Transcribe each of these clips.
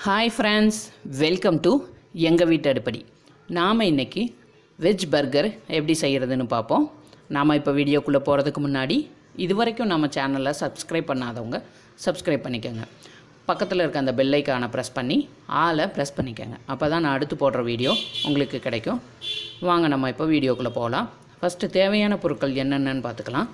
hi friends welcome to எங்கள் வீட்டு அடுப்படி நாம் இன்னைக்கு வெஜ் பர்கர் எப்படி செய்கிறதுன்னு பார்ப்போம் நாம் இப்போ வீடியோக்குள்ளே போகிறதுக்கு முன்னாடி இது வரைக்கும் நம்ம சேனலை சப்ஸ்கிரைப் பண்ணாதவங்க சப்ஸ்கிரைப் பண்ணிக்கோங்க பக்கத்தில் இருக்க அந்த பெல் ஐக்கானை ப்ரெஸ் பண்ணி ஆளை ப்ரெஸ் பண்ணிக்கோங்க அப்போ தான் நான் அடுத்து போடுற வீடியோ உங்களுக்கு கிடைக்கும் வாங்க நம்ம இப்போ வீடியோக்குள்ளே போகலாம் ஃபஸ்ட்டு தேவையான பொருட்கள் என்னென்னன்னு பார்த்துக்கலாம்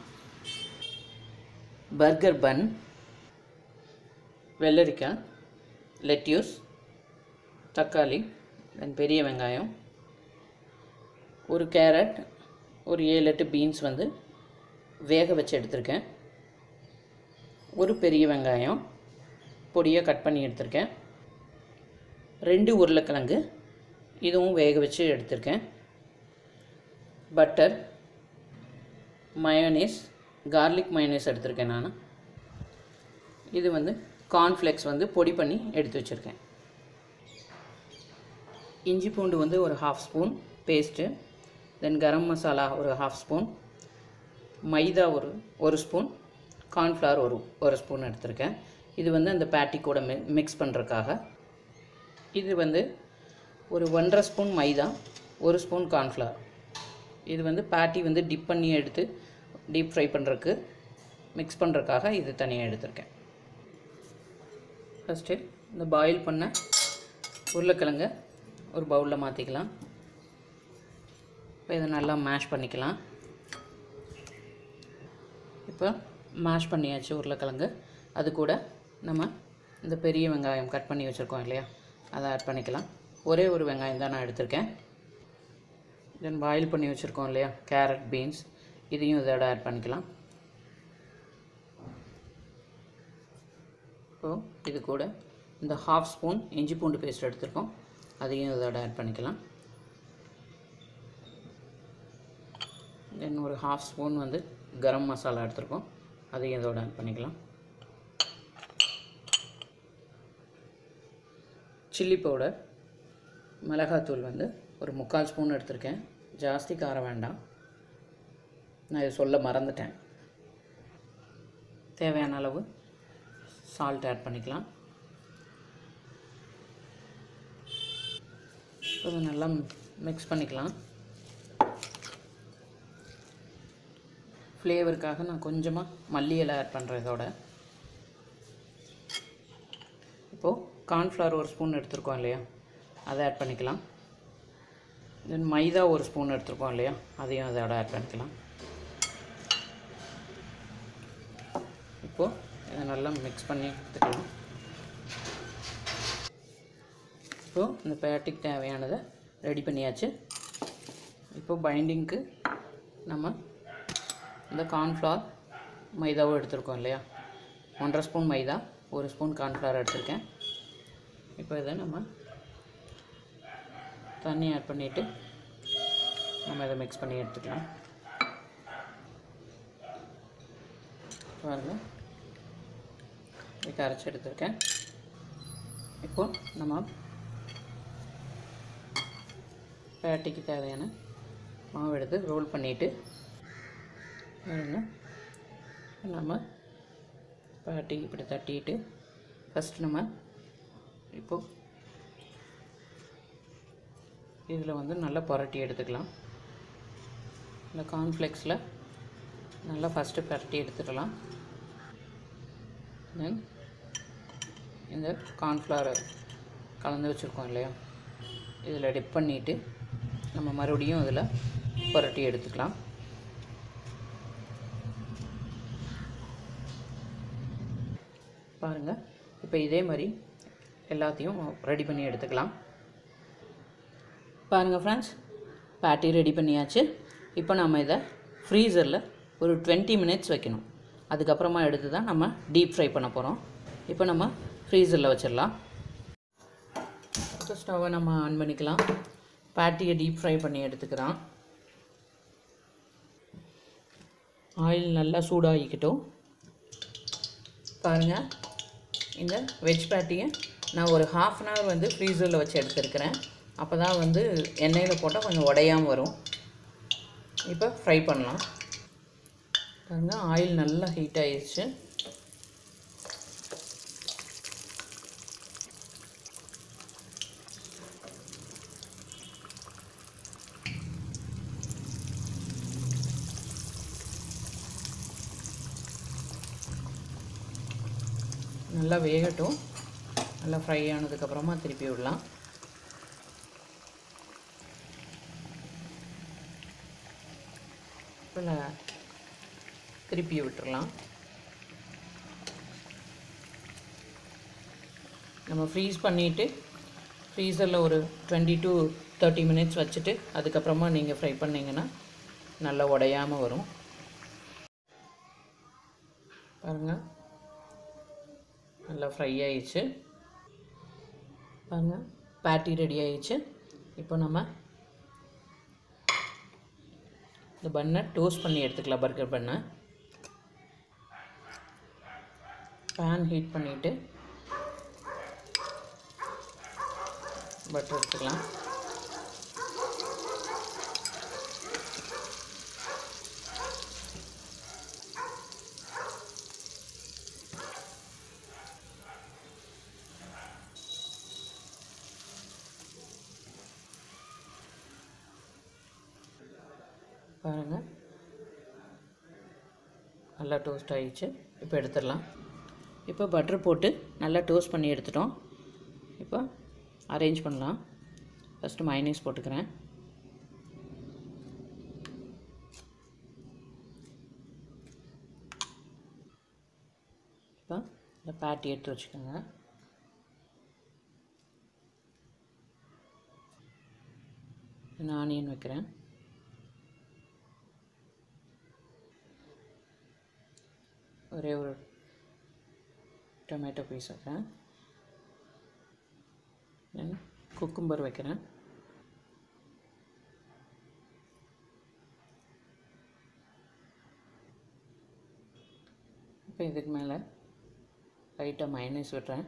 பர்கர் பன் வெள்ளரிக்காய் லெட்யூஸ் தக்காளி தென் பெரிய வெங்காயம் ஒரு கேரட் ஒரு ஏழு எட்டு பீன்ஸ் வந்து வேக வச்சு எடுத்திருக்கேன் ஒரு பெரிய வெங்காயம் பொடியாக கட் பண்ணி எடுத்திருக்கேன் ரெண்டு உருளைக்கிழங்கு இதுவும் வேக வச்சு எடுத்திருக்கேன் பட்டர் மயோனீஸ் கார்லிக் மயோனீஸ் எடுத்திருக்கேன் நான் இது வந்து கார்ன்ஃப்ளெக்ஸ் வந்து பொடி பண்ணி எடுத்து வச்சுருக்கேன் இஞ்சி பூண்டு வந்து ஒரு half spoon paste then garam masala ஒரு ஹாஃப் ஸ்பூன் மைதா ஒரு ஒரு ஸ்பூன் கார்ன்ஃப்ளவர் ஒரு ஒரு ஸ்பூன் எடுத்திருக்கேன் இது வந்து அந்த பேட்டி கூட மி மிக்ஸ் பண்ணுறதுக்காக இது வந்து ஒரு ஒன்றரை ஸ்பூன் மைதா ஒரு ஸ்பூன் கார்ன்ஃப்ளவர் இது வந்து பேட்டி வந்து டிப் பண்ணி எடுத்து டீப் ஃப்ரை பண்ணுறதுக்கு மிக்ஸ் பண்ணுறதுக்காக இது தனியாக எடுத்திருக்கேன் ஃபஸ்ட்டு இந்த பாயில் பண்ண உருளைக்கிழங்க ஒரு பவுலில் மாற்றிக்கலாம் இப்போ இதை நல்லா மேஷ் பண்ணிக்கலாம் இப்போ மேஷ் பண்ணியாச்சு உருளைக்கிழங்கு அது கூட நம்ம இந்த பெரிய வெங்காயம் கட் பண்ணி வச்சுருக்கோம் இல்லையா அதை ஆட் பண்ணிக்கலாம் ஒரே ஒரு வெங்காயம் தான் நான் எடுத்திருக்கேன் தென் பாயில் பண்ணி வச்சுருக்கோம் இல்லையா கேரட் பீன்ஸ் இதையும் இதோட ஆட் பண்ணிக்கலாம் இப்போது இது கூட இந்த ஹாஃப் ஸ்பூன் இஞ்சி பூண்டு பேஸ்ட் எடுத்திருக்கோம் அதையும் இதோட ஆட் பண்ணிக்கலாம் தென் ஒரு ஹாஃப் ஸ்பூன் வந்து கரம் மசாலா எடுத்திருக்கோம் அதையும் இதோட ஆட் பண்ணிக்கலாம் சில்லி பவுடர் மிளகாத்தூள் வந்து ஒரு முக்கால் ஸ்பூன் எடுத்திருக்கேன் ஜாஸ்தி காரம் வேண்டாம் நான் இதை சொல்ல மறந்துட்டேன் தேவையான அளவு சால்ட் ஆட் பண்ணிக்கலாம் இதை நல்லா மிக்ஸ் பண்ணிக்கலாம் ஃப்ளேவருக்காக நான் கொஞ்சமாக மல்லி இலை ஆட் பண்ணுறேன் இதோட இப்போது கார்ன்ஃப்ளவர் ஒரு ஸ்பூன் எடுத்துருக்கோம் இல்லையா அதை ஆட் பண்ணிக்கலாம் தென் மைதா ஒரு ஸ்பூன் எடுத்துருக்கோம் இல்லையா அதையும் அதோட ஆட் பண்ணிக்கலாம் இப்போது இதை நல்லா மிக்ஸ் பண்ணி எடுத்துக்கலாம் இப்போது இந்த பேட்டிக்கு தேவையானதை ரெடி பண்ணியாச்சு இப்போது பைண்டிங்க்கு நம்ம இந்த கார்ன்ஃப்ளவர் மைதாவும் எடுத்துருக்கோம் இல்லையா ஒன்றரை ஸ்பூன் மைதா ஒரு ஸ்பூன் கார்ன்ஃப்ளவர் எடுத்திருக்கேன் இப்போ இதை நம்ம தண்ணி ஆட் பண்ணிவிட்டு நம்ம இதை மிக்ஸ் பண்ணி எடுத்துக்கலாம் பாருங்கள் இதுக்கு அரைச்சி எடுத்திருக்கேன் இப்போது நம்ம பேட்டிக்கு தேவையான மாவு எடுத்து ரோல் பண்ணிவிட்டு நம்ம பேட்டி இப்படி தட்டிட்டு ஃபஸ்ட்டு நம்ம இப்போது இதில் வந்து நல்லா புரட்டி எடுத்துக்கலாம் இந்த கார்ன்ஃப்ளெக்ஸில் நல்லா ஃபஸ்ட்டு புரட்டி எடுத்துடலாம் தென் இந்த கார்ன்ஃப்ளவர் கலந்து வச்சுருக்கோம் இல்லையா இதில் டிப் பண்ணிவிட்டு நம்ம மறுபடியும் இதில் புரட்டி எடுத்துக்கலாம் பாருங்கள் இப்போ இதே மாதிரி எல்லாத்தையும் ரெடி பண்ணி எடுத்துக்கலாம் பாருங்கள் ஃப்ரெண்ட்ஸ் பேட்டி ரெடி பண்ணியாச்சு இப்போ நம்ம இதை ஃப்ரீசரில் ஒரு டுவெண்ட்டி மினிட்ஸ் வைக்கணும் அதுக்கப்புறமா எடுத்து தான் நம்ம டீப் ஃப்ரை பண்ண போகிறோம் இப்போ நம்ம ஃப்ரீசரில் வச்சிடலாம் ஸ்டவ்வை நம்ம ஆன் பண்ணிக்கலாம் பேட்டியை டீப் ஃப்ரை பண்ணி எடுத்துக்கிறோம் ஆயில் நல்லா சூடாகிக்கிட்டோம் பாருங்கள் இந்த வெஜ் பேட்டியை நான் ஒரு ஹாஃப் அன் ஹவர் வந்து ஃப்ரீசரில் வச்சு எடுத்துருக்கிறேன் அப்போ தான் வந்து எண்ணெயில் போட்டால் கொஞ்சம் உடையாமல் வரும் இப்போ ஃப்ரை பண்ணலாம் பாருங்கள் ஆயில் நல்லா ஹீட் ஆயிடுச்சு நல்லா வேகட்டும் நல்லா ஃப்ரை ஆனதுக்கப்புறமா திருப்பி விடலாம் இப்போ நான் திருப்பி விட்டுறலாம் நம்ம ஃப்ரீஸ் பண்ணிவிட்டு ஃப்ரீசரில் ஒரு டுவெண்ட்டி டு தேர்ட்டி மினிட்ஸ் வச்சுட்டு அதுக்கப்புறமா நீங்கள் ஃப்ரை பண்ணிங்கன்னா நல்லா உடையாமல் வரும் பாருங்கள் நல்லா ஃப்ரை ஆயிடுச்சு பாருங்கள் பேட்டி ரெடி ஆயிடுச்சு இப்போ நம்ம இந்த பண்ணை டோஸ்ட் பண்ணி எடுத்துக்கலாம் பர்கர் பண்ணை பேன் ஹீட் பண்ணிவிட்டு பட்டர் எடுத்துக்கலாம் பாருங்கள் நல்லா டோஸ்ட் ஆகிடுச்சு இப்போ எடுத்துடலாம் இப்போ பட்டர் போட்டு நல்லா டோஸ்ட் பண்ணி எடுத்துட்டோம் இப்போ அரேஞ்ச் பண்ணலாம் ஃபஸ்ட்டு மைனஸ் போட்டுக்கிறேன் இப்போ இந்த பேட்டி எடுத்து வச்சுக்கோங்க நான் ஆனியன் வைக்கிறேன் ஒரே ஒரு டொமேட்டோ பீஸ் வைக்கிறேன் தென் குக்கும்பர் வைக்கிறேன் இப்போ இதுக்கு மேலே லைட்டாக மைனஸ் விட்டுறேன்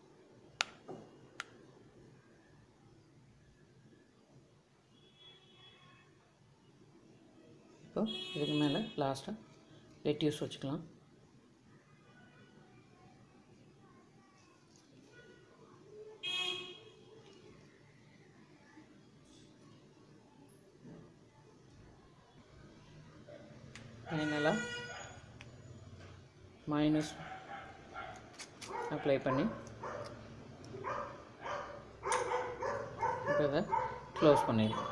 இப்போ இதுக்கு மேலே லாஸ்ட்டாக லெட்யூஸ் வச்சுக்கலாம் ஃபைனலாக மைனஸ் அப்ளை பண்ணி இப்போ இதை க்ளோஸ் பண்ணிடுறேன்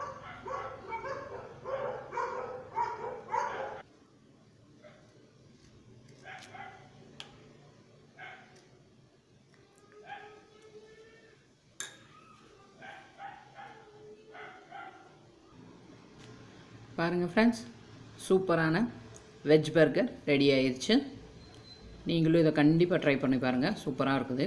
பாருங்கள் ஃப்ரெண்ட்ஸ் சூப்பரான வெஜ் பர்கர் ரெடி ஆயிடுச்சு நீங்களும் இதை கண்டிப்பாக ட்ரை பண்ணி பாருங்கள் சூப்பராக இருக்குது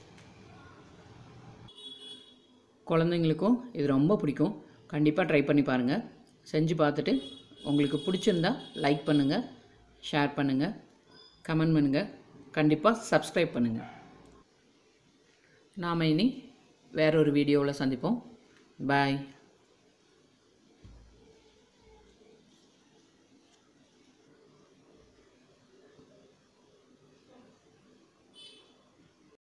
குழந்தைங்களுக்கும் இது ரொம்ப பிடிக்கும் கண்டிப்பாக ட்ரை பண்ணி பாருங்கள் செஞ்சு பார்த்துட்டு உங்களுக்கு பிடிச்சிருந்தா லைக் பண்ணுங்கள் ஷேர் பண்ணுங்கள் கமெண்ட் பண்ணுங்கள் கண்டிப்பாக சப்ஸ்கிரைப் பண்ணுங்கள் நாம் இனி வேறொரு வீடியோவில் சந்திப்போம் பாய்